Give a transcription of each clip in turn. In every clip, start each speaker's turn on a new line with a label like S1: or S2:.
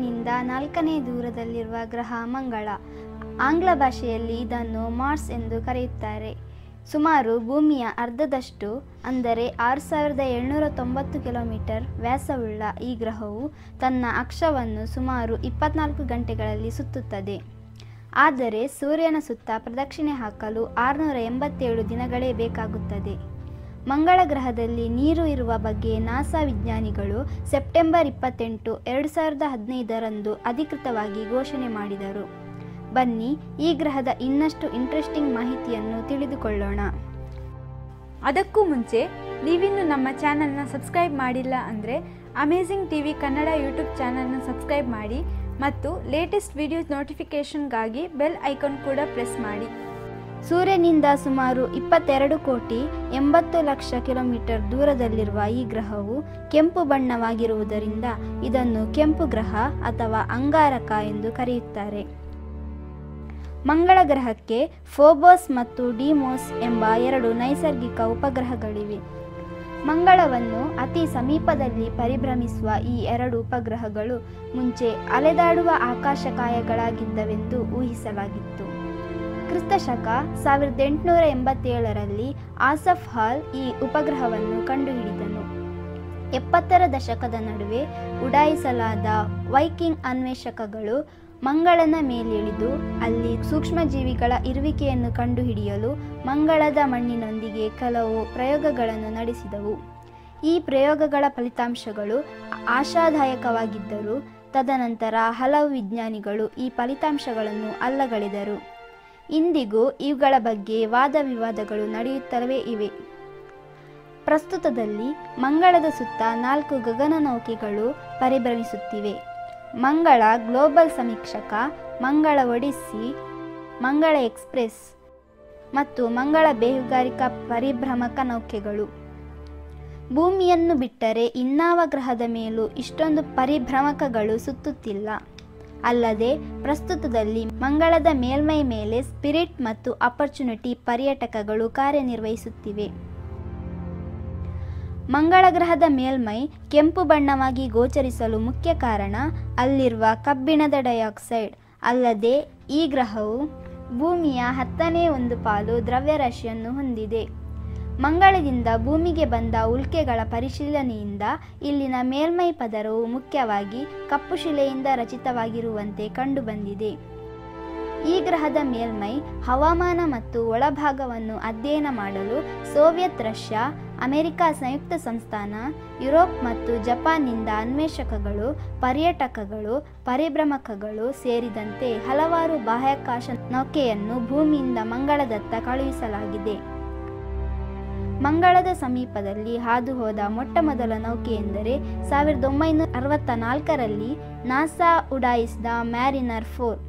S1: ಭೂಮಿಯಿಂದ ನಾಲ್ಕನೇ ದೂರದಲ್ಲಿರುವ ಗ್ರಹ ಮಂಗಳ ಆಂಗ್ಲ ಭಾಷೆಯಲ್ಲಿ ಇದನ್ನು ಮಾರ್ಸ್ ಎಂದು ಕರೆಯುತ್ತಾರೆ ಸುಮಾರು ಭೂಮಿಯ ಅರ್ಧದಷ್ಟು ಅಂದರೆ ಆರು ಸಾವಿರದ ಏಳ್ನೂರ ತೊಂಬತ್ತು ಕಿಲೋಮೀಟರ್ ವ್ಯಾಸವುಳ್ಳ ಈ ಗ್ರಹವು ತನ್ನ ಅಕ್ಷವನ್ನು ಸುಮಾರು ಇಪ್ಪತ್ನಾಲ್ಕು ಗಂಟೆಗಳಲ್ಲಿ ಸುತ್ತುತ್ತದೆ ಆದರೆ ಸೂರ್ಯನ ಸುತ್ತ ಪ್ರದಕ್ಷಿಣೆ ಹಾಕಲು ಆರುನೂರ ಎಂಬತ್ತೇಳು ದಿನಗಳೇ ಬೇಕಾಗುತ್ತದೆ ಮಂಗಳ ಗ್ರಹದಲ್ಲಿ ನೀರು ಇರುವ ಬಗ್ಗೆ ನಾಸಾ ವಿಜ್ಞಾನಿಗಳು ಸೆಪ್ಟೆಂಬರ್ ಇಪ್ಪತ್ತೆಂಟು ಎರಡು ಸಾವಿರದ ಹದಿನೈದರಂದು ಅಧಿಕೃತವಾಗಿ ಘೋಷಣೆ ಮಾಡಿದರು ಬನ್ನಿ ಈ ಗ್ರಹದ ಇನ್ನಷ್ಟು ಇಂಟ್ರೆಸ್ಟಿಂಗ್ ಮಾಹಿತಿಯನ್ನು ತಿಳಿದುಕೊಳ್ಳೋಣ
S2: ಅದಕ್ಕೂ ಮುಂಚೆ ನೀವಿನ್ನು ನಮ್ಮ ಚಾನಲ್ನ ಸಬ್ಸ್ಕ್ರೈಬ್ ಮಾಡಿಲ್ಲ ಅಂದರೆ amazing T V Kannada YouTube ಚಾನಲ್ನ ಸಬ್ಸ್ಕ್ರೈಬ್ ಮಾಡಿ ಮತ್ತು ಲೇಟೆಸ್ಟ್ ವಿಡಿಯೋಸ್ ನೋಟಿಫಿಕೇಷನ್ಗಾಗಿ ಬೆಲ್ ಐಕಾನ್ ಕೂಡ ಪ್ರೆಸ್ ಮಾಡಿ
S1: ಸೂರ್ಯನಿಂದ ಸುಮಾರು ಇಪ್ಪತ್ತೆರಡು ಕೋಟಿ ಎಂಬತ್ತು ಲಕ್ಷ ಕಿಲೋಮೀಟರ್ ದೂರದಲ್ಲಿರುವ ಈ ಗ್ರಹವು ಕೆಂಪು ಬಣ್ಣವಾಗಿರುವುದರಿಂದ ಇದನ್ನು ಕೆಂಪು ಗ್ರಹ ಅಥವಾ ಅಂಗಾರಕ ಎಂದು ಕರೆಯುತ್ತಾರೆ ಮಂಗಳ ಗ್ರಹಕ್ಕೆ ಫೋಬೋಸ್ ಮತ್ತು ಡಿಮೋಸ್ ಎಂಬ ಎರಡು ನೈಸರ್ಗಿಕ ಉಪಗ್ರಹಗಳಿವೆ ಮಂಗಳವನ್ನು ಅತಿ ಸಮೀಪದಲ್ಲಿ ಪರಿಭ್ರಮಿಸುವ ಈ ಎರಡು ಉಪಗ್ರಹಗಳು ಮುಂಚೆ ಅಲೆದಾಡುವ ಆಕಾಶಕಾಯಗಳಾಗಿದ್ದವೆಂದು ಊಹಿಸಲಾಗಿತ್ತು ಕ್ರಿಸ್ತಶಕ ಸಾವಿರದ ಎಂಟುನೂರ ಎಂಬತ್ತೇಳರಲ್ಲಿ ಆಸಫ್ ಹಾಲ್ ಈ ಉಪಗ್ರಹವನ್ನು ಕಂಡುಹಿಡಿದನು ಎಪ್ಪತ್ತರ ದಶಕದ ನಡುವೆ ಉಡಾಯಿಸಲಾದ ವೈಕಿಂಗ್ ಅನ್ವೇಷಕಗಳು ಮಂಗಳನ ಮೇಲಿಳಿದು ಅಲ್ಲಿ ಸೂಕ್ಷ್ಮಜೀವಿಗಳ ಇರುವಿಕೆಯನ್ನು ಕಂಡುಹಿಡಿಯಲು ಮಂಗಳದ ಮಣ್ಣಿನೊಂದಿಗೆ ಕೆಲವು ಪ್ರಯೋಗಗಳನ್ನು ನಡೆಸಿದವು ಈ ಪ್ರಯೋಗಗಳ ಫಲಿತಾಂಶಗಳು ಆಶಾದಾಯಕವಾಗಿದ್ದರೂ ತದನಂತರ ಹಲವು ವಿಜ್ಞಾನಿಗಳು ಈ ಫಲಿತಾಂಶಗಳನ್ನು ಅಲ್ಲಗಳೆದರು ಇಂದಿಗೂ ಇವುಗಳ ಬಗ್ಗೆ ವಾದ ವಿವಾದಗಳು ನಡೆಯುತ್ತಲೇ ಇವೆ ಪ್ರಸ್ತುತದಲ್ಲಿ ಮಂಗಳದ ಸುತ್ತ ನಾಲ್ಕು ಗಗನನೌಕೆಗಳು ಪರಿಭ್ರಮಿಸುತ್ತಿವೆ ಮಂಗಳ ಗ್ಲೋಬಲ್ ಸಮೀಕ್ಷಕ ಮಂಗಳ ಒಡಿಸ್ಸಿ ಮಂಗಳ ಎಕ್ಸ್ಪ್ರೆಸ್ ಮತ್ತು ಮಂಗಳ ಬೇಹುಗಾರಿಕಾ ಪರಿಭ್ರಮಕ ನೌಕೆಗಳು ಭೂಮಿಯನ್ನು ಬಿಟ್ಟರೆ ಇನ್ನಾವ ಗ್ರಹದ ಮೇಲೂ ಇಷ್ಟೊಂದು ಪರಿಭ್ರಮಕಗಳು ಸುತ್ತುತ್ತಿಲ್ಲ ಅಲ್ಲದೆ ಪ್ರಸ್ತುತದಲ್ಲಿ ಮಂಗಳದ ಮೇಲ್ಮೈ ಮೇಲೆ ಸ್ಪಿರಿಟ್ ಮತ್ತು ಅಪರ್ಚುನಿಟಿ ಪರ್ಯಟಕಗಳು ಕಾರ್ಯನಿರ್ವಹಿಸುತ್ತಿವೆ ಮಂಗಳ ಗ್ರಹದ ಮೇಲ್ಮೈ ಕೆಂಪು ಬಣ್ಣವಾಗಿ ಗೋಚರಿಸಲು ಮುಖ್ಯ ಕಾರಣ ಅಲ್ಲಿರುವ ಕಬ್ಬಿಣದ ಡೈಆಕ್ಸೈಡ್ ಅಲ್ಲದೆ ಈ ಗ್ರಹವು ಭೂಮಿಯ ಹತ್ತನೇ ಒಂದು ಪಾಲು ದ್ರವ್ಯರಾಶಿಯನ್ನು ಹೊಂದಿದೆ ಮಂಗಳದಿಂದ ಭೂಮಿಗೆ ಬಂದ ಉಲ್ಕೆಗಳ ಪರಿಶೀಲನೆಯಿಂದ ಇಲ್ಲಿನ ಮೇಲ್ಮೈ ಪದರವು ಮುಖ್ಯವಾಗಿ ಕಪ್ಪು ಶಿಲೆಯಿಂದ ರಚಿತವಾಗಿರುವಂತೆ ಕಂಡುಬಂದಿದೆ ಈ ಗ್ರಹದ ಮೇಲ್ಮೈ ಹವಾಮಾನ ಮತ್ತು ಒಳಭಾಗವನ್ನು ಅಧ್ಯಯನ ಮಾಡಲು ಸೋವಿಯತ್ ರಷ್ಯಾ ಅಮೆರಿಕ ಸಂಯುಕ್ತ ಸಂಸ್ಥಾನ ಯುರೋಪ್ ಮತ್ತು ಜಪಾನ್ನಿಂದ ಅನ್ವೇಷಕಗಳು ಪರ್ಯಟಕಗಳು ಪರಿಭ್ರಮಕಗಳು ಸೇರಿದಂತೆ ಹಲವಾರು ಬಾಹ್ಯಾಕಾಶ ನೌಕೆಯನ್ನು ಭೂಮಿಯಿಂದ ಮಂಗಳದತ್ತ ಕಳುಹಿಸಲಾಗಿದೆ ಮಂಗಳದ ಸಮೀಪದಲ್ಲಿ ಹಾದು ಹೋದ ಮೊಟ್ಟ ಮೊದಲ ನೌಕೆ ಎಂದರೆ ಸಾವಿರದ ಒಂಬೈನೂರ ಅರವತ್ತ ನಾಲ್ಕರಲ್ಲಿ ನಾಸಾ ಉಡಾಯಿಸಿದ ಮ್ಯಾರಿನರ್ ಫೋರ್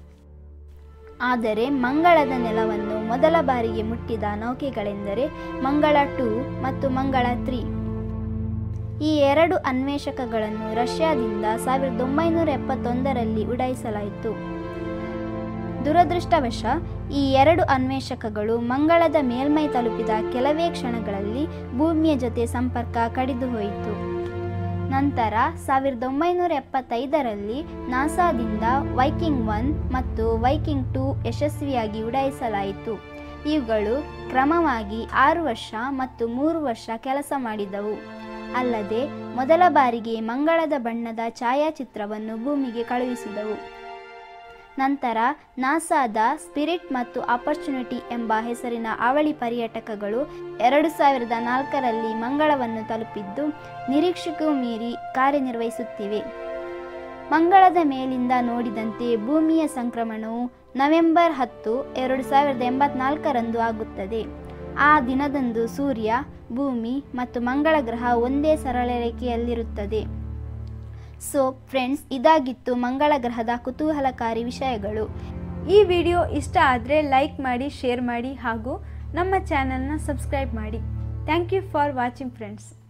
S1: ಆದರೆ ಮಂಗಳದ ನೆಲವನ್ನು ಮೊದಲ ಬಾರಿಗೆ ಮುಟ್ಟಿದ ನೌಕೆಗಳೆಂದರೆ ಮಂಗಳ ಟೂ ಮತ್ತು ಮಂಗಳ ತ್ರೀ ಈ ಎರಡು ಅನ್ವೇಷಕಗಳನ್ನು ರಷ್ಯಾದಿಂದ ಸಾವಿರದ ಒಂಬೈನೂರ ಎಪ್ಪತ್ತೊಂದರಲ್ಲಿ ಉಡಾಯಿಸಲಾಯಿತು ದುರದೃಷ್ಟವಶ ಈ ಎರಡು ಅನ್ವೇಷಕಗಳು ಮಂಗಳದ ಮೇಲ್ಮೈ ತಲುಪಿದ ಕೆಲವೇ ಕ್ಷಣಗಳಲ್ಲಿ ಭೂಮಿಯ ಜೊತೆ ಸಂಪರ್ಕ ಕಡಿದು ಹೋಯಿತು ನಂತರ ಸಾವಿರದ ಒಂಬೈನೂರ ಎಪ್ಪತ್ತೈದರಲ್ಲಿ ನಾಸಾದಿಂದ ವೈಕಿಂಗ್ ಒನ್ ಮತ್ತು ವೈಕಿಂಗ್ ಟೂ ಯಶಸ್ವಿಯಾಗಿ ಉಡಾಯಿಸಲಾಯಿತು ಇವುಗಳು ಕ್ರಮವಾಗಿ ಆರು ವರ್ಷ ಮತ್ತು ಮೂರು ವರ್ಷ ಕೆಲಸ ಮಾಡಿದವು ಅಲ್ಲದೆ ಮೊದಲ ಬಾರಿಗೆ ಮಂಗಳದ ಬಣ್ಣದ ಛಾಯಾಚಿತ್ರವನ್ನು ಭೂಮಿಗೆ ಕಳುಹಿಸಿದವು ನಂತರ ನಾಸಾದ ಸ್ಪಿರಿಟ್ ಮತ್ತು ಆಪರ್ಚುನಿಟಿ ಎಂಬ ಹೆಸರಿನ ಅವಳಿ ಪರ್ಯಟಕಗಳು ಎರಡು ಸಾವಿರದ ನಾಲ್ಕರಲ್ಲಿ ಮಂಗಳವನ್ನು ತಲುಪಿದ್ದು ನಿರೀಕ್ಷೆಗೂ ಮೀರಿ ಕಾರ್ಯನಿರ್ವಹಿಸುತ್ತಿವೆ ಮಂಗಳದ ಮೇಲಿಂದ ನೋಡಿದಂತೆ ಭೂಮಿಯ ಸಂಕ್ರಮಣವು ನವೆಂಬರ್ ಹತ್ತು ಎರಡು ಸಾವಿರದ ಎಂಬತ್ನಾಲ್ಕರಂದು ಆಗುತ್ತದೆ ಆ ದಿನದಂದು ಸೂರ್ಯ ಭೂಮಿ ಮತ್ತು ಮಂಗಳ ಗ್ರಹ ಒಂದೇ ಸರಳ ರೇಖೆಯಲ್ಲಿರುತ್ತದೆ ಸೊ ಫ್ರೆಂಡ್ಸ್ ಇದಾಗಿತ್ತು ಮಂಗಳ ಗ್ರಹದ ಕುತೂಹಲಕಾರಿ ವಿಷಯಗಳು
S2: ಈ ವಿಡಿಯೋ ಇಷ್ಟ ಆದರೆ ಲೈಕ್ ಮಾಡಿ ಶೇರ್ ಮಾಡಿ ಹಾಗೂ ನಮ್ಮ ಚಾನಲ್ನ ಸಬ್ಸ್ಕ್ರೈಬ್ ಮಾಡಿ thank you for watching friends